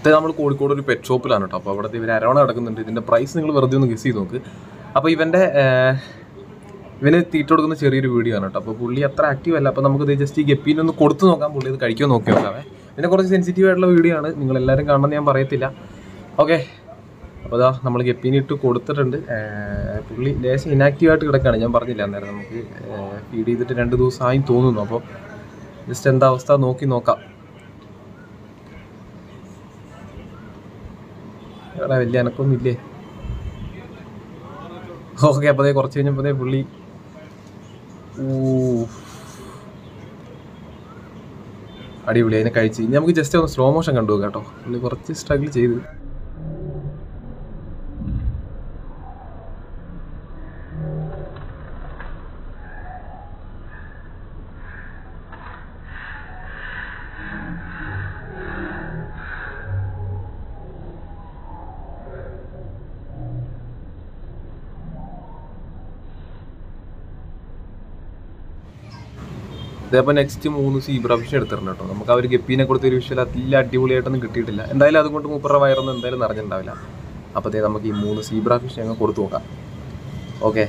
ഇത് നമ്മൾ കോഴിക്കോട് ഒരു പെറ്റ് ഷോപ്പിലാണ് കേട്ടോ അപ്പോൾ അവിടുത്തെ ഇവർ അരവണ കിടക്കുന്നുണ്ട് ഇതിൻ്റെ പ്രൈസ് നിങ്ങൾ വെറുതെ ഒന്ന് ഗസ് ചെയ്ത് നോക്ക് അപ്പോൾ ഇവൻ്റെ ഏഹ്, ഇവന് തീറ്റ കൊടുക്കുന്ന ചെറിയൊരു വീഡിയോ ആണ് കേട്ടോ അപ്പോൾ പുള്ളി അത്ര ആക്റ്റീവ് അല്ല അപ്പോൾ നമുക്ക് ജസ്റ്റ് ഈ ഗപ്പീനെ ഒന്ന് കൊടുത്തു നോക്കാം പുള്ളി ഇത് കഴിക്കുമോ നോക്കി നോക്കാവേ പിന്നെ കുറച്ച് സെൻസിറ്റീവ് ആയിട്ടുള്ള വീഡിയോ ആണ് നിങ്ങൾ എല്ലാവരും കാണണമെന്ന് ഞാൻ പറയത്തില്ല ഓക്കെ അപ്പോൾ അതാ നമ്മൾ ഗപ്പീനെ ഇട്ട് കൊടുത്തിട്ടുണ്ട് ഏഹ് പുള്ളി ലേശം ഇനാക്റ്റീവ് ആയിട്ട് കിടക്കുകയാണ് ഞാൻ പറഞ്ഞില്ല അന്നേരം നമുക്ക് ഫീഡ് ചെയ്തിട്ട് രണ്ട് ദിവസമായി തോന്നുന്നു അപ്പോൾ ജസ്റ്റ് എന്താ അവസ്ഥ നോക്കി നോക്കാം എടാ വലിയ അനക്കൊന്നും ഇല്ലേ ഓക്കെ അപ്പോൾ കുറച്ച് കഴിഞ്ഞപ്പോൾ പുള്ളി ഊ. അടിപൊളി അതിനെ കഴിച്ച് ഇനി നമുക്ക് ജസ്റ്റ് ഒന്ന് സ്ലോ മോഷൻ കണ്ടു കേട്ടോ പുള്ളി കുറച്ച് സ്ട്രഗിൾ ചെയ്ത് ഇതേപോലെ നെക്സ്റ്റ് മൂന്ന് സീബ്ര ഫിഷ് എടുത്തിട്ടുണ്ട് കേട്ടോ നമുക്ക് അവർ ഗപ്പീനെ കൊടുത്ത ഒരു വിഷ്വൽ അതിൽ അടിപൊളിയായിട്ടൊന്നും കിട്ടിയിട്ടില്ല എന്തായാലും അതുകൊണ്ട് മൂപ്പറ വയറൊന്നും എന്തായാലും നിറഞ്ഞിട്ടുണ്ടാവില്ല അപ്പോഴത്തേ നമുക്ക് ഈ മൂന്ന് സീബ്ര ഫിഷ് ഞങ്ങൾ കൊടുത്തു നോക്കാം ഓക്കെ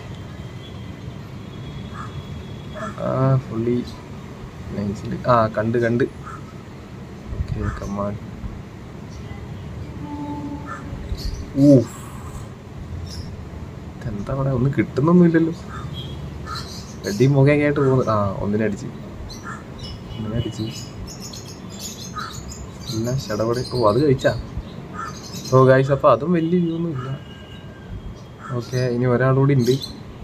ആ പുള്ളി നൈസിൽ ആ കണ്ട് കണ്ട് ഓക്കെ കമാൻ ഊ എന്താ പറയാ ഒന്നും കിട്ടുന്നൊന്നുമില്ലല്ലോ വെടി മുഖയൊക്കെ ആയിട്ട് പോകുന്നു ആ ഒന്നിനടിച്ച് ഒന്നിനടിച്ച് പിന്നെ ചടപടി ഓ അത് കഴിച്ചാ ഓ ഗൈസ് അപ്പോൾ അതും വലിയ വ്യൂ ഒന്നും ഇല്ല ഓക്കെ ഇനി ഒരാളുകൂടി ഉണ്ട്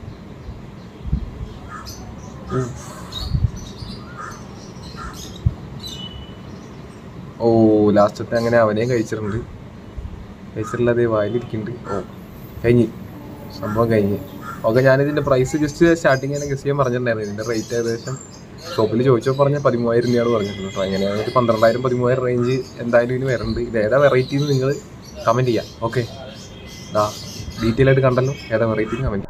ഉഫ്. ഓ ലാസ്റ്റത്തെ അങ്ങനെ അവനെയും കഴിച്ചിട്ടുണ്ട് കഴിച്ചിട്ടുള്ളത് വായിലിരിക്കുന്നുണ്ട് ഓ കഴിഞ്ഞ് സംഭവം കഴിഞ്ഞ് ഓക്കെ ഞാനിതിൻ്റെ പ്രൈസ് ജസ്റ്റ് സ്റ്റാർട്ടിങ് തന്നെ ഗസ്റ്റ് ചെയ്യാൻ പറഞ്ഞിട്ടുണ്ടായിരുന്നു ഇതിൻ്റെ റേറ്റ് ഏകദേശം ഷോപ്പിൽ ചോദിച്ചപ്പോൾ പറഞ്ഞ പതിമൂവായിരം രൂപയാണ് പറഞ്ഞിട്ടുള്ളത് കേട്ടോ അങ്ങനെയാണെങ്കിൽ ഒരു പന്ത്രണ്ടായിരം പതിമൂവായിരം റേഞ്ച് എന്തായാലും ഇതിന് വരുന്നുണ്ട് ഇത് ഏതാ വെറൈറ്റി എന്ന് നിങ്ങൾ കമൻറ്റ് ചെയ്യാം ഓക്കെ ഡീറ്റെയിൽ ആയിട്ട് കണ്ടല്ലോ ഏതാ വെറൈറ്റി കമൻറ്റ്